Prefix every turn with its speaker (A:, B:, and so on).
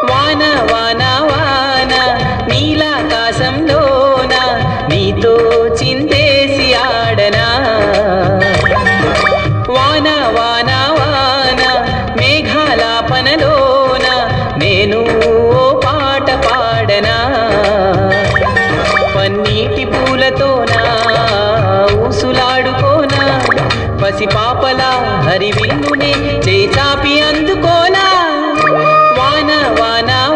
A: వాన వాన వాన నీలాకాశంలోన నీతో చిందేసి ఆడనా వాన వాన వాన మేఘాలాపనలోన నేను ఓ పాట పాడనా పన్నీటి పూలతోనా ఊసులాడుకోనా పసిపాపలా హరివిల్లునే చేచాపి అందుకోనా వాన వాన